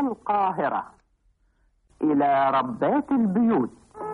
القاهرة إلى ربات البيوت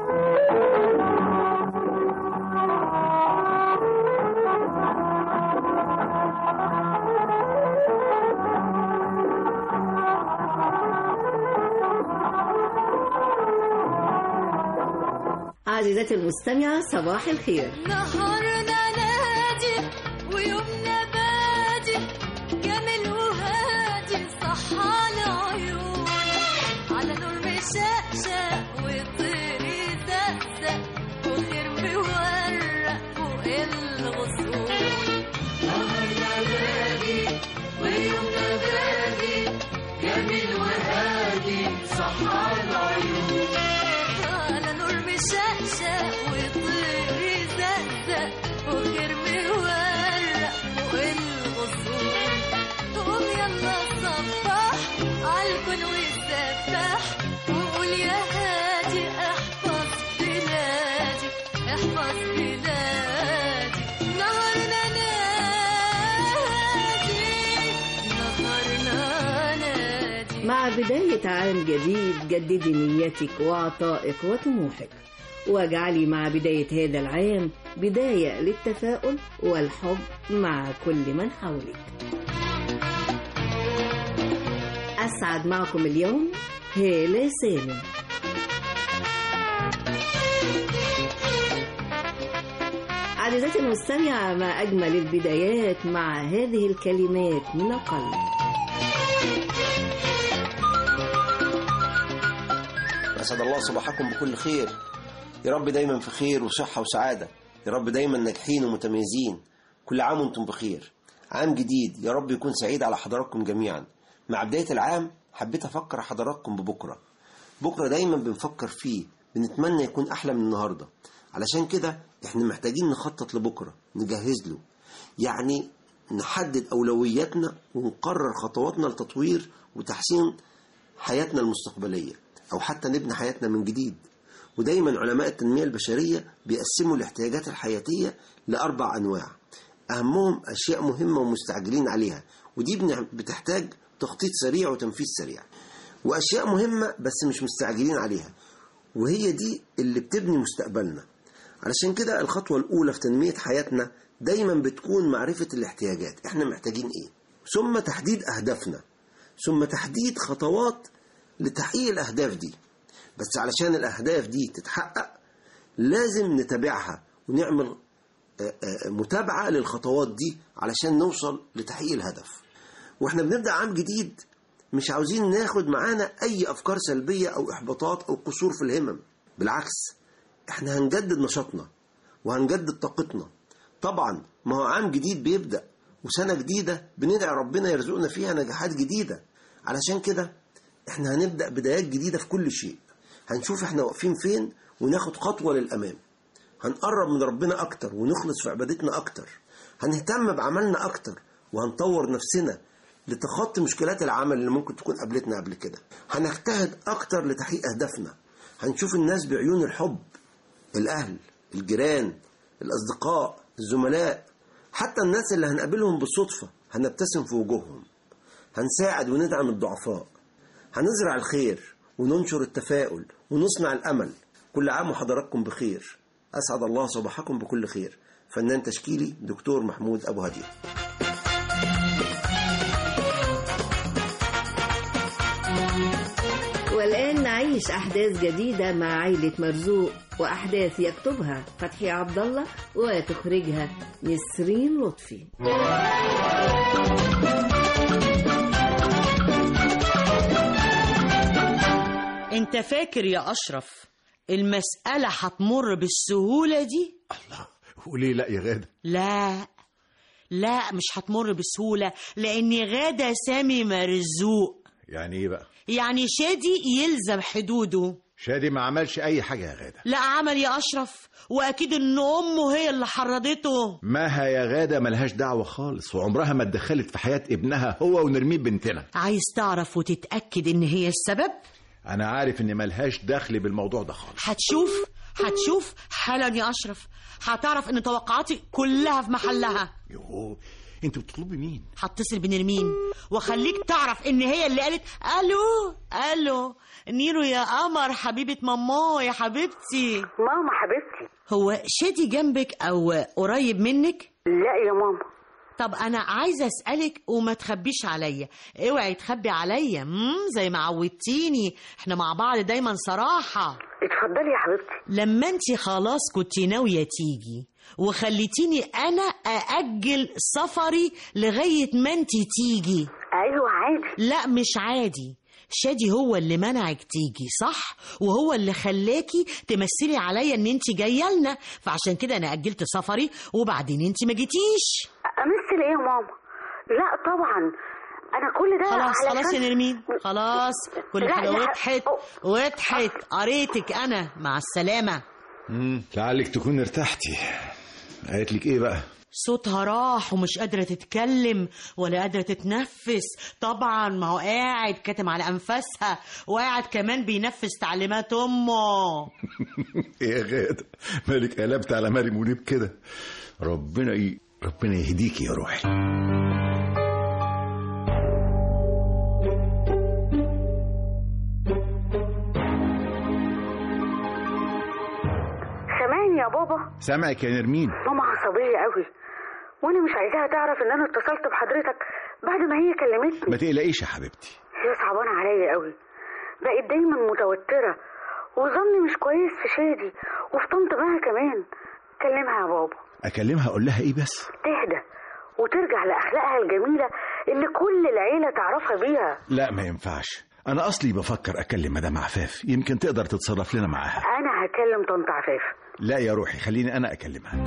عزيزتي المستمعة صباح الخير نهارنا نادي ويومنا بادي جميل وهادي صح على عيون على نور مشقشق وطير يزقزق وخير مورق فوق الغصون نهارنا نادي ويومنا بادي جميل وهادي صح على عيون على نور مشقشق وطير يزقزق وخير مورق فوق الغصون قوم يلا صبح عالكون وسبح وقول يا هادي احفظ بلادي احفظ بلادي نهارنا نادي نهارنا نادي مع بداية عام جديد جددي نيتك وعطائك وطموحك واجعلي مع بداية هذا العام بداية للتفاؤل والحب مع كل من حولك أسعد معكم اليوم هالة سالم عزيزتي المستمعة ما أجمل البدايات مع هذه الكلمات من القلب أسعد الله صباحكم بكل خير يا رب دايما في خير وصحة وسعادة يا رب دايما ناجحين ومتميزين كل عام وانتم بخير عام جديد يا رب يكون سعيد على حضراتكم جميعا مع بداية العام حبيت أفكر حضراتكم ببكرة بكرة دايما بنفكر فيه بنتمنى يكون أحلى من النهاردة علشان كده احنا محتاجين نخطط لبكرة نجهز له يعني نحدد أولوياتنا ونقرر خطواتنا لتطوير وتحسين حياتنا المستقبلية أو حتى نبني حياتنا من جديد ودايما علماء التنمية البشرية بيقسموا الاحتياجات الحياتية لأربع أنواع أهمهم أشياء مهمة ومستعجلين عليها ودي بن- بتحتاج تخطيط سريع وتنفيذ سريع وأشياء مهمة بس مش مستعجلين عليها وهي دي اللي بتبني مستقبلنا علشان كده الخطوة الأولى في تنمية حياتنا دايما بتكون معرفة الاحتياجات احنا محتاجين ايه ثم تحديد أهدافنا ثم تحديد خطوات لتحقيق الأهداف دي بس علشان الأهداف دي تتحقق لازم نتابعها ونعمل آه، آه، متابعة للخطوات دي علشان نوصل لتحقيق الهدف واحنا بنبدأ عام جديد مش عاوزين ناخد معانا أي أفكار سلبية أو إحباطات أو قصور في الهمم بالعكس احنا هنجدد نشاطنا وهنجدد طاقتنا طبعا ما هو عام جديد بيبدأ وسنة جديدة بندعي ربنا يرزقنا فيها نجاحات جديدة علشان كده احنا هنبدأ بدايات جديدة في كل شيء هنشوف احنا واقفين فين وناخد خطوة للأمام هنقرب من ربنا أكتر ونخلص في عبادتنا أكتر هنهتم بعملنا أكتر وهنطور نفسنا لتخطي مشكلات العمل اللي ممكن تكون قابلتنا قبل كده هنجتهد أكتر لتحقيق أهدافنا هنشوف الناس بعيون الحب الأهل الجيران الأصدقاء الزملاء حتى الناس اللي هنقابلهم بالصدفة هنبتسم في وجوههم هنساعد وندعم الضعفاء هنزرع الخير وننشر التفاؤل ونصنع الأمل كل عام وحضراتكم بخير أسعد الله صباحكم بكل خير فنان تشكيلي دكتور محمود أبو هديه والآن نعيش أحداث جديدة مع عائلة مرزوق وأحداث يكتبها فتحي عبد الله وتخرجها نسرين لطفي انت فاكر يا اشرف المسألة هتمر بالسهولة دي وليه لا يا غادة لا لا مش هتمر بسهولة لأن غادة سامي مرزوق يعني ايه بقى يعني شادي يلزم حدوده شادي ما عملش اي حاجة يا غادة لا عمل يا أشرف وأكيد إن أمه هي اللي حرضته ماها يا غادة ملهاش دعوة خالص وعمرها ما اتدخلت في حياة ابنها هو ونرمين بنتنا عايز تعرف وتتأكد إن هي السبب انا عارف ان ملهاش دخل بالموضوع ده خالص هتشوف هتشوف حالا يا أشرف هتعرف إن توقعاتي كلها في محلها يوه انت بتطلبي مين هتصل بنرمين واخليك تعرف ان هي اللي قالت الو الو نيرو يا قمر حبيبه ماما يا حبيبتي ماما حبيبتي هو شادي جنبك او قريب منك لا يا ماما طب انا عايزه اسالك وما تخبيش عليا اوعي تخبي عليا مم زي ما عودتيني احنا مع بعض دايما صراحه اتفضلي يا حبيبتي لما انت خلاص كنت ناويه تيجي وخليتيني انا ااجل سفري لغايه ما انت تيجي ايوه عادي لا مش عادي شادي هو اللي منعك تيجي صح وهو اللي خلاكي تمثلي عليا ان انت جايه لنا فعشان كده انا اجلت سفري وبعدين انت ما جيتيش امثل ايه يا ماما لا طبعا انا كل ده خلاص علشان- خلاص يا نرمين خلاص كل لا، حاجه لا. وضحت أو- وضحت قريتك انا مع السلامه مم. لعلك تكون ارتحتي قالت لك ايه بقى صوتها راح ومش قادرة تتكلم ولا قادرة تتنفس طبعا ما هو قاعد كاتم على أنفاسها وقاعد كمان بينفذ تعليمات أمه ايه يا غاده مالك قلبت على مريم منيب كده ربنا ي... ربنا يهديكي يا روحي سامعني يا بابا سامعك يا نرمين ماما عصبيه قوي وانا مش عايزاها تعرف ان انا اتصلت بحضرتك بعد ما هي كلمتني ما تقلقيش يا حبيبتي هي صعبانه عليا قوي بقت دايما متوتره وظني مش كويس في شادي وفي طنط بها كمان كلمها يا بابا اكلمها اقول لها ايه بس تهدى وترجع لاخلاقها الجميله اللي كل العيله تعرفها بيها لا ما ينفعش انا اصلي بفكر اكلم مدام عفاف يمكن تقدر تتصرف لنا معاها انا هكلم طنط عفاف لا يا روحي خليني انا اكلمها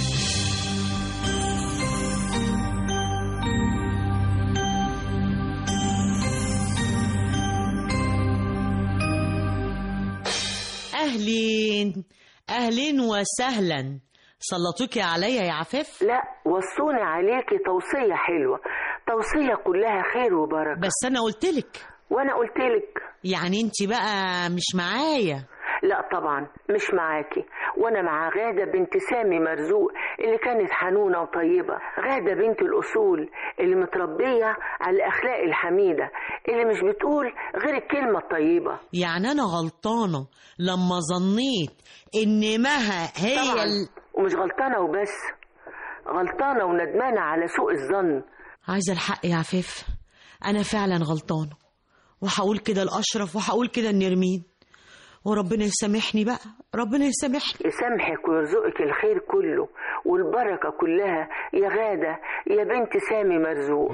أهلين أهلين وسهلا سلطوك عليا يا عفاف لا وصوني عليكي توصية حلوة توصية كلها خير وبركة بس أنا قلتلك وأنا قلتلك يعني انت بقى مش معايا لا طبعا مش معاكي وأنا مع غادة بنت سامي مرزوق اللي كانت حنونة وطيبة غادة بنت الأصول اللي متربية على الأخلاق الحميدة اللي مش بتقول غير الكلمة الطيبة يعني أنا غلطانة لما ظنيت إن مها هي طبعا ال... ومش غلطانة وبس غلطانة وندمانة على سوء الظن عايزة الحق يا عفاف أنا فعلا غلطانة وهقول كده لأشرف وهقول كده لنرمين وربنا يسامحني بقى ربنا يسامحني يسامحك ويرزقك الخير كله والبركة كلها يا غادة يا بنت سامي مرزوق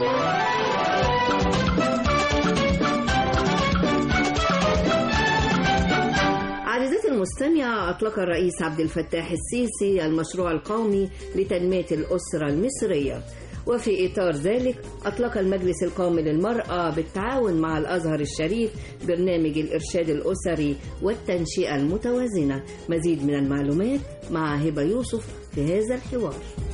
عزيزتي المستمعة أطلق الرئيس عبد الفتاح السيسي المشروع القومي لتنمية الأسرة المصرية وفي إطار ذلك أطلق المجلس القومي للمرأة بالتعاون مع الأزهر الشريف برنامج الإرشاد الأسري والتنشئة المتوازنة مزيد من المعلومات مع هبة يوسف في هذا الحوار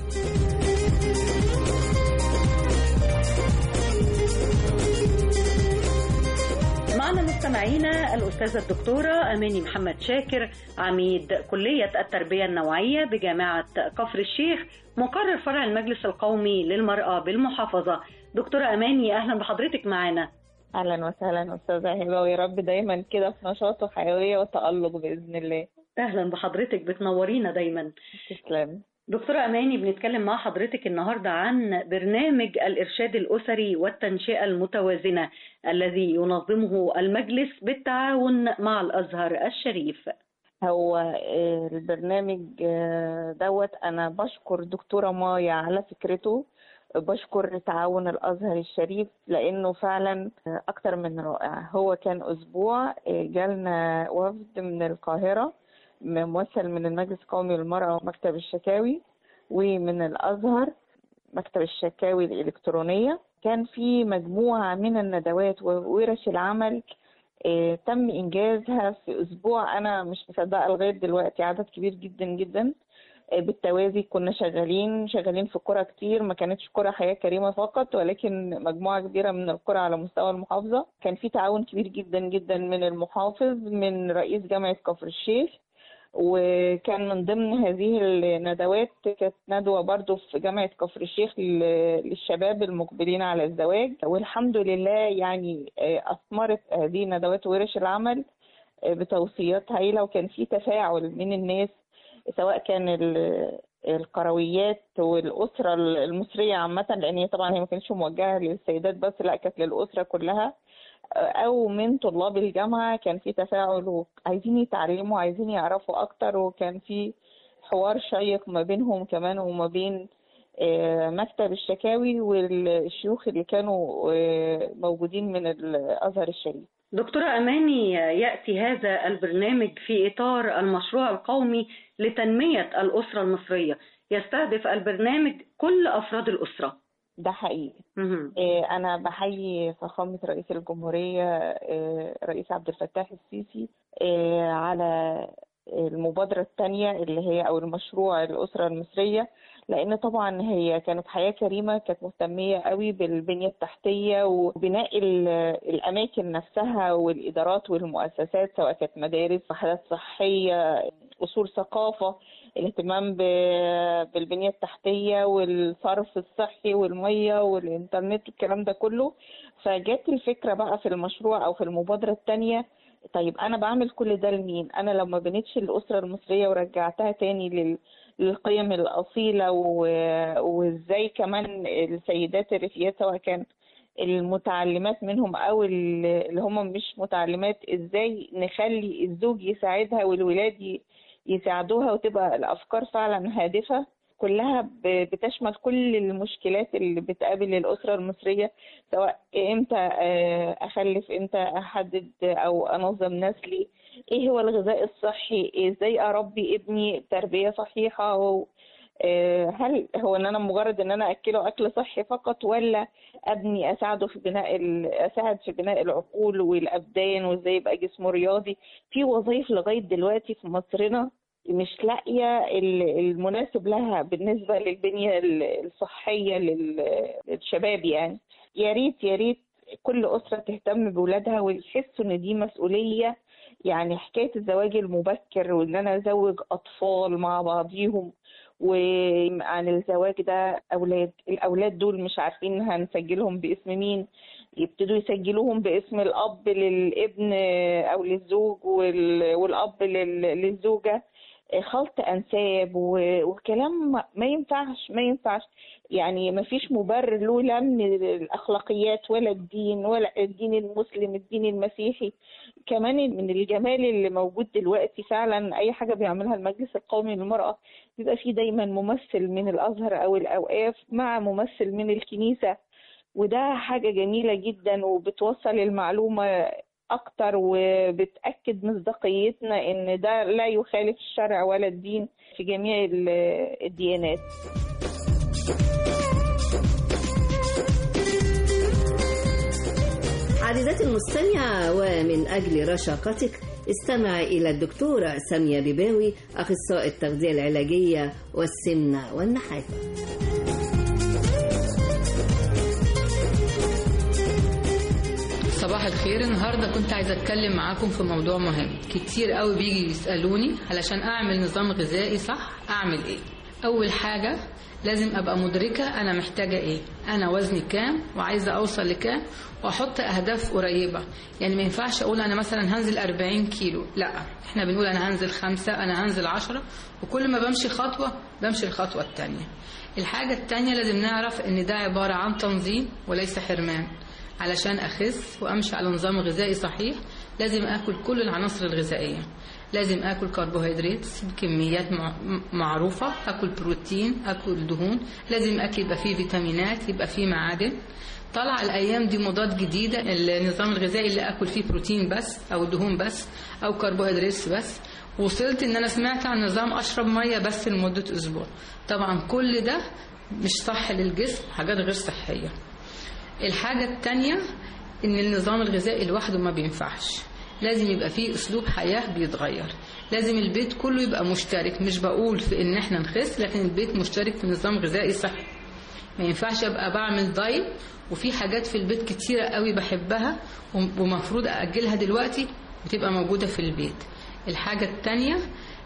معنا مستمعينا الأستاذة الدكتورة أماني محمد شاكر عميد كلية التربية النوعية بجامعة كفر الشيخ مقرر فرع المجلس القومي للمرأة بالمحافظة دكتورة أماني أهلا بحضرتك معنا اهلا وسهلا استاذه هبه ويا رب دايما كده في نشاط وحيويه وتالق باذن الله أهلا بحضرتك بتنورينا دايما تسلم دكتورة أماني بنتكلم مع حضرتك النهاردة عن برنامج الإرشاد الأسري والتنشئة المتوازنة الذي ينظمه المجلس بالتعاون مع الأزهر الشريف هو آه، البرنامج آه، دوت انا بشكر دكتوره مايا على فكرته بشكر تعاون الازهر الشريف لانه فعلا آه، اكتر من رائع هو كان اسبوع آه، جالنا وفد من القاهره ممثل من المجلس القومي للمراه ومكتب الشكاوي ومن الازهر مكتب الشكاوي الالكترونيه كان في مجموعه من الندوات وورش العمل آه، تم انجازها في اسبوع انا مش مصدقه لغايه دلوقتي عدد كبير جدا جدا آه، بالتوازي كنا شغالين شغالين في قرى كتير ما كانتش قرى حياه كريمه فقط ولكن مجموعه كبيره من القرى على مستوى المحافظه كان في تعاون كبير جدا جدا من المحافظ من رئيس جامعه كفر الشيخ وكان من ضمن هذه الندوات كانت ندوة برضو في جامعة كفر الشيخ ل- للشباب المقبلين على الزواج والحمد لله يعني آه، أثمرت هذه الندوات ورش العمل آه، بتوصيات هايلة وكان في تفاعل من الناس سواء كان ال- القرويات والأسرة المصرية عامة لأن هي طبعا هي ما كانتش موجهة للسيدات بس لا كانت للأسرة كلها او من طلاب الجامعه كان في تفاعل وعايزين يتعلموا عايزين يعرفوا اكتر وكان في حوار شيق ما بينهم كمان وما بين آه، مكتب الشكاوي والشيوخ اللي كانوا آه، موجودين من الازهر الشريف دكتورة أماني يأتي هذا البرنامج في إطار المشروع القومي لتنمية الأسرة المصرية يستهدف البرنامج كل أفراد الأسرة ده حقيقي مهم. آه، أنا بحيي فخامة رئيس الجمهورية آه، رئيس عبد الفتاح السيسي آه، على المبادرة الثانية اللي هي أو المشروع الأسرة المصرية لأن طبعا هي كانت حياة كريمة كانت مهتمية قوي بالبنية التحتية وبناء ال- الأماكن نفسها والإدارات والمؤسسات سواء كانت مدارس وحدات صحية أصول ثقافة الاهتمام ب- بالبنية التحتية والصرف الصحي والمية والإنترنت والكلام ده كله فجت الفكرة بقى في المشروع أو في المبادرة التانية طيب أنا بعمل كل ده لمين؟ أنا لو ما بنيتش الأسرة المصرية ورجعتها تاني لل... للقيم الأصيلة و... وإزاي كمان السيدات الريفيات سواء كان المتعلمات منهم أو ال- اللي هم مش متعلمات إزاي نخلي الزوج يساعدها والولاد ي... يساعدوها وتبقى الأفكار فعلا هادفة كلها ب- بتشمل كل المشكلات اللي بتقابل الأسرة المصرية سواء امتى آه، أخلف امتى أحدد أو أنظم نسلي ايه هو الغذاء الصحي ازاي أربي ابني تربية صحيحة و- آه، هل هو ان انا مجرد ان انا اكله اكل صحي فقط ولا ابني اساعده في بناء ال- اساعد في بناء العقول والابدان وازاي يبقى جسمه رياضي في وظائف لغايه دلوقتي في مصرنا مش لاقيه ال- المناسب لها بالنسبه للبنيه ال- الصحيه لل- للشباب يعني يا ريت يا ريت كل اسره تهتم بولادها ويحسوا ان دي مسؤوليه يعني حكايه الزواج المبكر وان انا ازوج اطفال مع بعضيهم وعن الزواج ده اولاد الاولاد دول مش عارفين هنسجلهم باسم مين يبتدوا يسجلوهم باسم الاب للابن او للزوج وال- والاب لل- للزوجه خلط انساب و- وكلام ما- ما ينفعش ما ينفعش يعني ما فيش مبرر له لا من الاخلاقيات ولا الدين ولا الدين المسلم الدين المسيحي كمان من الجمال اللي موجود دلوقتي فعلا اي حاجه بيعملها المجلس القومي للمراه بيبقى فيه دايما ممثل من الازهر او الاوقاف مع ممثل من الكنيسه وده حاجه جميله جدا وبتوصل المعلومه اكتر وبتاكد مصداقيتنا ان ده لا يخالف الشرع ولا الدين في جميع ال- الديانات عزيزتي المستمعة ومن أجل رشاقتك استمع إلى الدكتورة سامية بباوي أخصائي التغذية العلاجية والسمنة والنحافة صباح الخير النهارده كنت عايزه اتكلم معاكم في موضوع مهم كتير قوي بيجي يسالوني علشان اعمل نظام غذائي صح اعمل ايه اول حاجه لازم ابقى مدركه انا محتاجه ايه انا وزني كام وعايزه اوصل لكام واحط اهداف قريبه يعني ما ينفعش اقول انا مثلا هنزل 40 كيلو لا احنا بنقول انا هنزل خمسة انا هنزل عشرة وكل ما بمشي خطوه بمشي الخطوه التانية الحاجه التانية لازم نعرف ان ده عباره عن تنظيم وليس حرمان علشان أخس وأمشي على نظام غذائي صحيح لازم آكل كل العناصر الغذائية لازم آكل كربوهيدرات بكميات مع- معروفة آكل بروتين آكل دهون لازم أكل يبقى فيه فيتامينات يبقى فيه معادن طالعة الأيام دي مضاد جديدة النظام الغذائي اللي أكل فيه بروتين بس أو دهون بس أو كربوهيدرات بس وصلت إن أنا سمعت عن نظام أشرب مية بس لمدة أسبوع طبعا كل ده مش صح للجسم حاجات غير صحية الحاجة التانية إن النظام الغذائي لوحده ما بينفعش لازم يبقى فيه أسلوب حياة بيتغير لازم البيت كله يبقى مشترك مش بقول في إن إحنا نخس لكن البيت مشترك في نظام غذائي صحي ما ينفعش أبقى بعمل دايت وفي حاجات في البيت كتيرة قوي بحبها ومفروض أأجلها دلوقتي وتبقى موجودة في البيت الحاجة التانية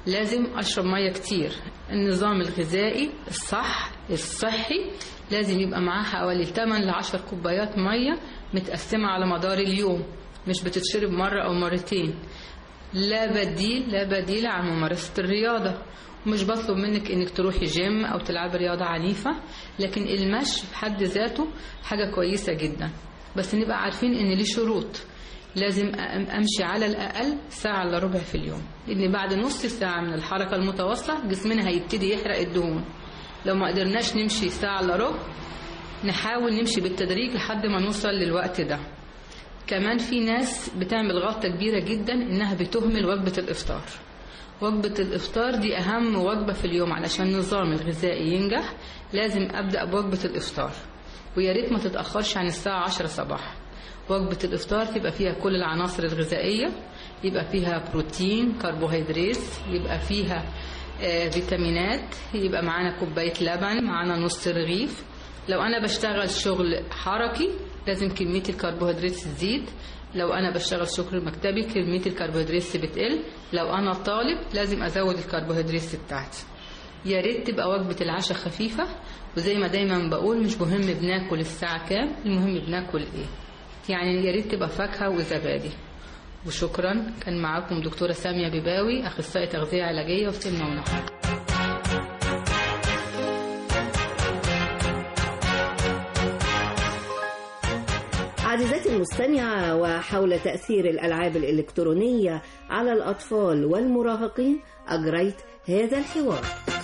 لازم اشرب ميه كتير النظام الغذائي الصح الصحي لازم يبقى معاه حوالي 8 ل 10 كوبايات ميه متقسمه على مدار اليوم مش بتتشرب مره او مرتين لا بديل لا بديل عن ممارسه الرياضه مش بطلب منك انك تروحي جيم او تلعبي رياضه عنيفه لكن المشي في حد ذاته حاجه كويسه جدا بس نبقى عارفين ان ليه شروط لازم أم- امشي على الاقل ساعه الا ربع في اليوم لان بعد نص ساعه من الحركه المتواصله جسمنا هيبتدي يحرق الدهون لو ما قدرناش نمشي ساعه الا ربع نحاول نمشي بالتدريج لحد ما نوصل للوقت ده كمان في ناس بتعمل غلطة كبيرة جدا إنها بتهمل وجبة الإفطار وجبة الإفطار دي أهم وجبة في اليوم علشان النظام الغذائي ينجح لازم أبدأ بوجبة الإفطار ويا ريت ما تتأخرش عن الساعة 10 صباحا وجبة الإفطار تبقى فيها كل العناصر الغذائية يبقى فيها بروتين كربوهيدرات يبقى فيها آه، فيتامينات يبقى معانا كوباية لبن معانا نص رغيف لو أنا بشتغل شغل حركي لازم كمية الكربوهيدرات تزيد لو أنا بشتغل شغل مكتبي كمية الكربوهيدرات بتقل لو أنا طالب لازم أزود الكربوهيدرات بتاعتي يا ريت تبقى وجبة العشاء خفيفة وزي ما دايما بقول مش مهم بناكل الساعة كام المهم بناكل ايه يعني يا ريت تبقى فاكهة وزبادي وشكرا كان معاكم دكتورة سامية بيباوي أخصائي تغذية علاجية وسمنة ونحو عزيزتي المستمعة وحول تأثير الألعاب الإلكترونية على الأطفال والمراهقين أجريت هذا الحوار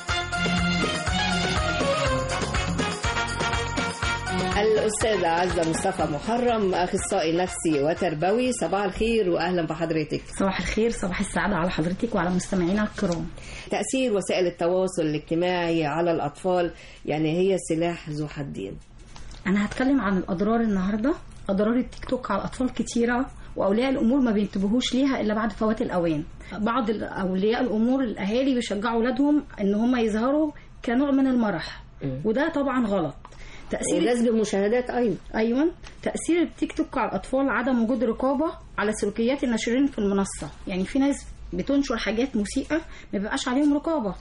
الأستاذة عزة مصطفى محرم أخصائي نفسي وتربوي صباح الخير وأهلا بحضرتك صباح الخير صباح السعادة على حضرتك وعلى مستمعينا الكرام تأثير وسائل التواصل الاجتماعي على الأطفال يعني هي سلاح ذو حدين أنا هتكلم عن الأضرار النهاردة أضرار التيك توك على الأطفال كتيرة وأولياء الأمور ما بينتبهوش ليها إلا بعد فوات الأوان بعض ال- أولياء الأمور الأهالي بيشجعوا أولادهم إن هم يظهروا كنوع من المرح وده طبعا غلط تأثير وجذب المشاهدات أيضا أيوة تأثير التيك توك على الأطفال عدم وجود رقابة على سلوكيات الناشرين في المنصة يعني في ناس بتنشر حاجات مسيئة ما بيبقاش عليهم رقابة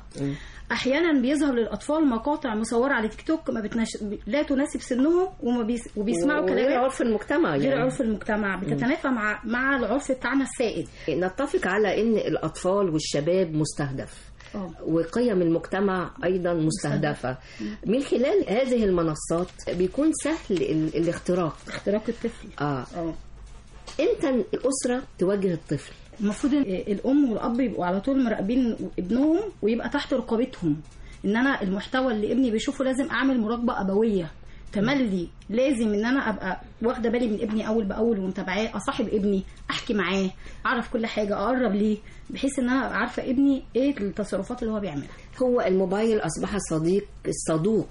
احيانا بيظهر للاطفال مقاطع مصوره على تيك توك ما بتنش... لا تناسب سنهم وما بيس... وبيسمعوا وغير كلمات عرف المجتمع غير يعني. عرف المجتمع بتتنافى مع مع العرف بتاعنا السائد نتفق على ان الاطفال والشباب مستهدف اه وقيم المجتمع ايضا مستهدفه من خلال هذه المنصات بيكون سهل ال- الاختراق اختراق الطفل اه اه امتى الاسره توجه الطفل المفروض إن الام والاب يبقوا على طول مراقبين ابنهم ويبقى تحت رقابتهم ان انا المحتوى اللي ابني بيشوفه لازم اعمل مراقبه ابويه تملي لازم ان انا ابقى واخده بالي من ابني اول باول ومتابعاه اصاحب ابني احكي معاه اعرف كل حاجه اقرب ليه بحيث ان انا عارفه ابني ايه التصرفات اللي هو بيعملها هو الموبايل اصبح صديق الصدوق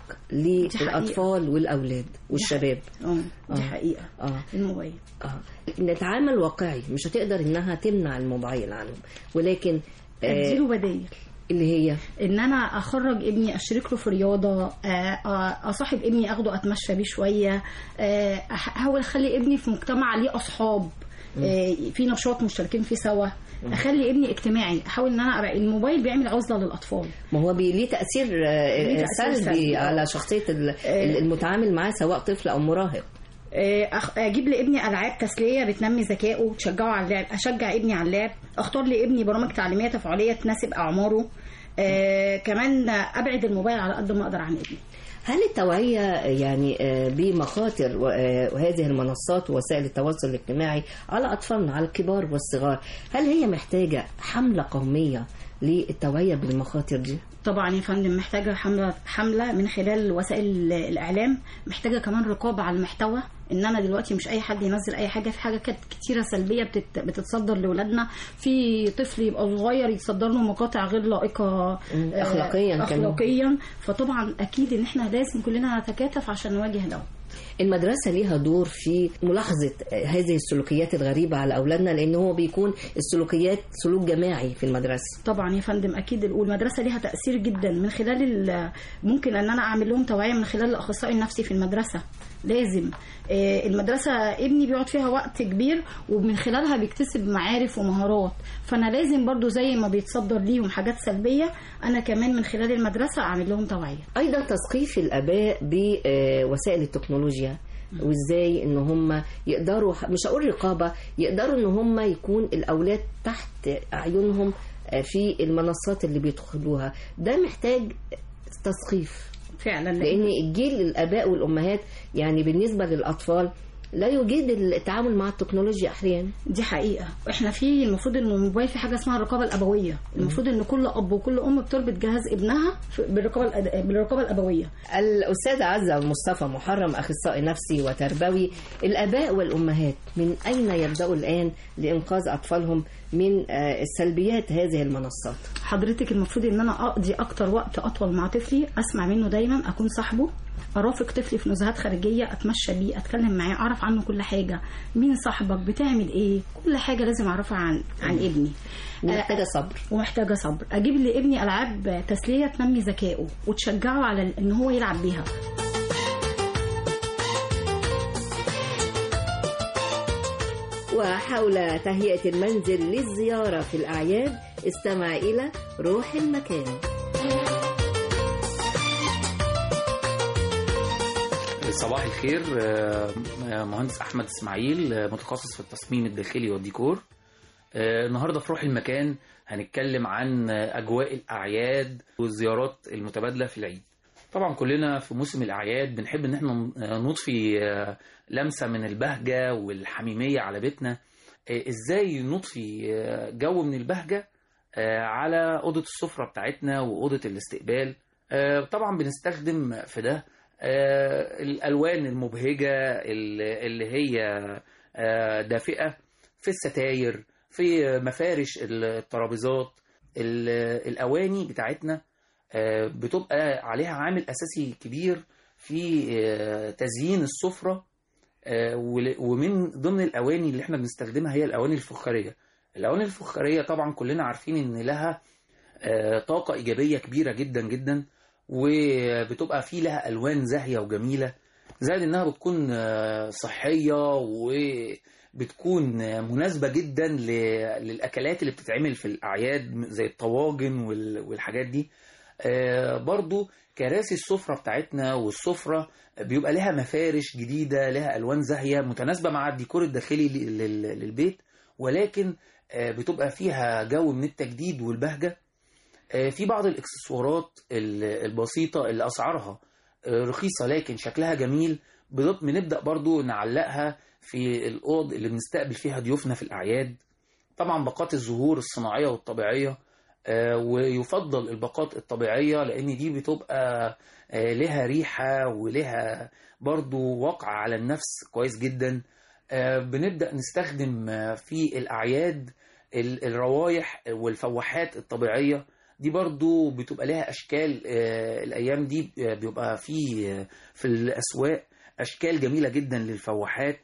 للاطفال والاولاد والشباب اه دي آه. حقيقه اه الموبايل اه نتعامل واقعي مش هتقدر انها تمنع الموبايل عنهم ولكن اديله بدايل اللي هي ان انا اخرج ابني اشارك له في رياضه آه، آه، اصاحب ابني اخده اتمشى بيه شويه آه، أح- احاول اخلي ابني في مجتمع ليه اصحاب آه، في نشاط مشتركين فيه سوا اخلي ابني اجتماعي احاول ان انا ابقى الموبايل بيعمل عزله للاطفال ما هو بي- ليه تأثير آه، ليه تأثير سلبي سلبي، آه. على شخصية ال- المتعامل معاه سواء طفل أو مراهق آه، أخ- اجيب لابني العاب تسليه بتنمي ذكائه تشجعه على اللعب اشجع ابني على اللعب اختار لابني برامج تعليميه تفاعليه تناسب اعماره آه، كمان ابعد الموبايل على قد ما اقدر عن ابني هل التوعية يعني آه، بمخاطر و- آه، وهذه المنصات ووسائل التواصل الاجتماعي على أطفالنا على الكبار والصغار هل هي محتاجة حملة قومية للتوعية بالمخاطر دي؟ طبعا يا فندم محتاجه حمله حمله من خلال وسائل الاعلام محتاجه كمان رقابه على المحتوى ان انا دلوقتي مش اي حد ينزل اي حاجه في حاجه كانت كتيره سلبيه بتت... بتتصدر لاولادنا في طفل يبقى صغير يتصدر له مقاطع غير لائقه مم، آه، أخلاقياً كمان. اخلاقيا فطبعا اكيد ان احنا لازم كلنا نتكاتف عشان نواجه ده المدرسة ليها دور في ملاحظة هذه السلوكيات الغريبة على أولادنا لأن هو بيكون السلوكيات سلوك جماعي في المدرسة طبعا يا فندم اكيد والمدرسه ليها تاثير جدا من خلال ال- ممكن ان انا اعمل لهم توعيه من خلال الاخصائي النفسي في المدرسه لازم آه، المدرسه ابني بيقعد فيها وقت كبير ومن خلالها بيكتسب معارف ومهارات فانا لازم برضو زي ما بيتصدر ليهم حاجات سلبيه انا كمان من خلال المدرسه اعمل لهم توعيه أيضا تثقيف الآباء بوسائل التكنولوجيا وازاي ان هم يقدروا مش هقول رقابه يقدروا ان هم يكون الاولاد تحت اعينهم في المنصات اللي بيدخلوها ده محتاج تثقيف فعلا لان الجيل الاباء والامهات يعني بالنسبه للاطفال لا يجيد التعامل مع التكنولوجيا احيانا دي حقيقه احنا في المفروض ان الموبايل في حاجه اسمها الرقابه الابويه المفروض ان كل اب وكل ام بتربط جهاز ابنها في- بالرقابه الأد- بالرقابه الابويه الأستاذة عزة مصطفى محرم أخصائي نفسي وتربوي الآباء والأمهات من أين يبدأوا الآن لإنقاذ أطفالهم من آه، السلبيات هذه المنصات حضرتك المفروض ان انا اقضي اكتر وقت اطول مع طفلي اسمع منه دايما اكون صاحبه ارافق طفلي في نزهات خارجيه اتمشى بيه اتكلم معاه اعرف عنه كل حاجه مين صاحبك بتعمل ايه كل حاجه لازم اعرفها عن عن ابني محتاجة صبر ومحتاجه صبر اجيب لابني العاب تسليه تنمي ذكائه وتشجعه على ان هو يلعب بيها وحول تهيئة المنزل للزيارة في الأعياد استمع إلى روح المكان صباح الخير آه، آه، مهندس احمد اسماعيل آه، متخصص في التصميم الداخلي والديكور آه، النهارده في روح المكان هنتكلم عن آه، اجواء الاعياد والزيارات المتبادله في العيد طبعا كلنا في موسم الاعياد بنحب ان احنا آه، نضفي آه، لمسه من البهجه والحميميه على بيتنا آه، ازاي نضفي آه، جو من البهجه آه، على اوضه السفره بتاعتنا واوضه الاستقبال آه، طبعا بنستخدم في ده آه، الالوان المبهجه اللي اللي هي آه، دافئه في الستاير في مفارش الترابيزات ال- الاواني بتاعتنا آه، بتبقى عليها عامل اساسي كبير في آه، تزيين السفره آه، ول- ومن ضمن الاواني اللي احنا بنستخدمها هي الاواني الفخاريه الاواني الفخاريه طبعا كلنا عارفين ان لها آه، طاقه ايجابيه كبيره جدا جدا وبتبقى في لها الوان زاهيه وجميله زائد انها بتكون آه، صحيه وبتكون آه، مناسبه جدا ل- للاكلات اللي بتتعمل في الاعياد زي الطواجن وال- والحاجات دي آه، برضو كراسي السفرة بتاعتنا والسفرة بيبقى لها مفارش جديدة لها ألوان زاهية متناسبة مع الديكور الداخلي لل- لل- للبيت ولكن آه، بتبقى فيها جو من التجديد والبهجة آه، في بعض الإكسسوارات ال- البسيطة اللي أسعارها آه، رخيصة لكن شكلها جميل بض- بنبدأ برضو نعلقها في الأوض اللي بنستقبل فيها ضيوفنا في الأعياد طبعا باقات الزهور الصناعية والطبيعية آه، ويفضل الباقات الطبيعية لأن دي بتبقى آه، لها ريحة ولها برضو وقع على النفس كويس جدا آه، بنبدأ نستخدم آه، في الأعياد ال- الروايح والفواحات الطبيعية دي برضو بتبقى لها أشكال آه، الأيام دي آه، بيبقى في آه، في الأسواق أشكال جميلة جدا للفواحات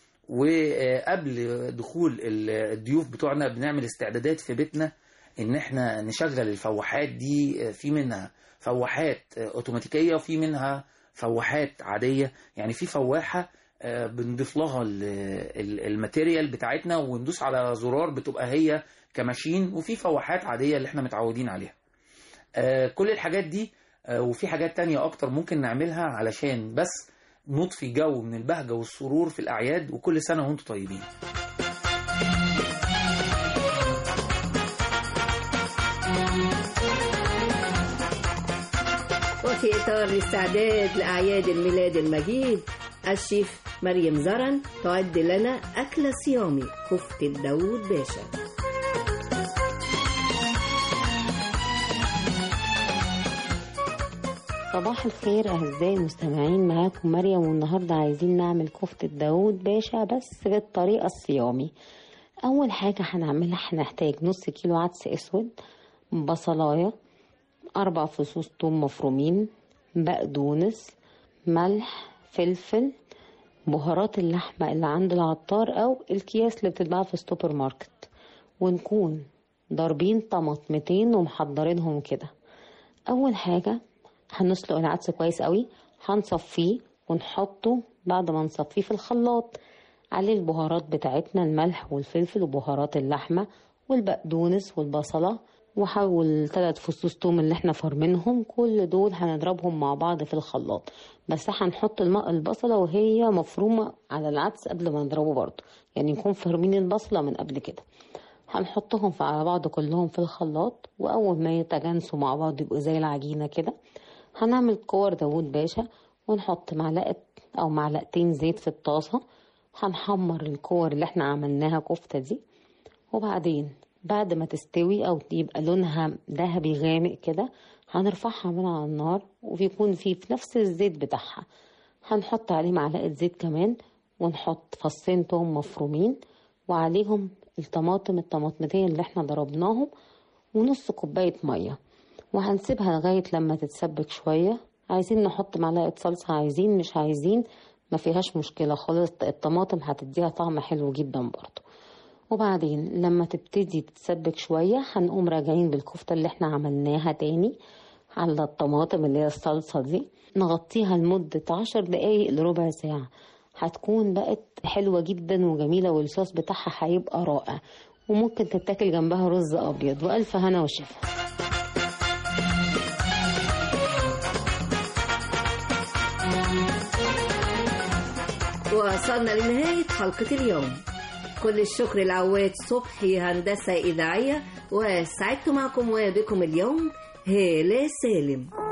وقبل دخول ال- الضيوف بتوعنا بنعمل استعدادات في بيتنا ان احنا نشغل الفواحات دي في منها فواحات اوتوماتيكيه وفي منها فواحات عاديه يعني في فواحه آه، بنضيف لها ال- ال- الماتيريال بتاعتنا وندوس على زرار بتبقى هي كماشين وفي فواحات عاديه اللي احنا متعودين عليها آه، كل الحاجات دي آه، وفي حاجات تانية اكتر ممكن نعملها علشان بس نضفي جو من البهجه والسرور في الاعياد وكل سنه وانتم طيبين وفي إطار الاستعداد لأعياد الميلاد المجيد الشيف مريم زرن تعد لنا أكلة صيامي كفتة داوود باشا صباح الخير أعزائي المستمعين معاكم مريم والنهاردة عايزين نعمل كفتة داوود باشا بس بالطريقة الصيامي أول حاجة هنعملها هنحتاج نص كيلو عدس أسود بصلاية أربع فصوص توم مفرومين بقدونس ملح فلفل بهارات اللحمة اللي عند العطار أو الأكياس اللي بتتباع في السوبر ماركت ونكون ضاربين طماطمتين ومحضرينهم كده أول حاجة هنسلق العدس كويس قوي هنصفيه ونحطه بعد ما نصفيه في الخلاط عليه البهارات بتاعتنا الملح والفلفل وبهارات اللحمة والبقدونس والبصلة وحول ثلاث فصوص توم اللي احنا فرمينهم كل دول هنضربهم مع بعض في الخلاط بس هنحط الم- البصلة وهي مفرومة على العدس قبل ما نضربه برضه يعني نكون فرمين البصلة من قبل كده هنحطهم في- على بعض كلهم في الخلاط وأول ما يتجانسوا مع بعض يبقوا زي العجينة كده هنعمل كور داوود باشا ونحط معلقة أو معلقتين زيت في الطاسة هنحمر الكور اللي احنا عملناها كفتة دي وبعدين بعد ما تستوي أو يبقى لونها ذهبي غامق كده هنرفعها من على النار وبيكون فيه في نفس الزيت بتاعها هنحط عليه معلقة زيت كمان ونحط فصين توم مفرومين وعليهم الطماطم الطماطمتين اللي احنا ضربناهم ونص كوباية مية وهنسيبها لغاية لما تتسبك شوية عايزين نحط معلقة صلصة عايزين مش عايزين ما فيهاش مشكلة خالص الطماطم هتديها طعم حلو جدا برضو وبعدين لما تبتدي تتسبك شوية هنقوم راجعين بالكفتة اللي احنا عملناها تاني على الطماطم اللي هي الصلصة دي نغطيها لمدة عشر دقايق لربع ساعة هتكون بقت حلوة جدا وجميلة والصوص بتاعها هيبقى رائع وممكن تتاكل جنبها رز أبيض وألف هنا وشفا وصلنا لنهاية حلقة اليوم كل الشكر لعواد صبحي هندسة إذاعية وسعدت معكم وبكم اليوم هالة سالم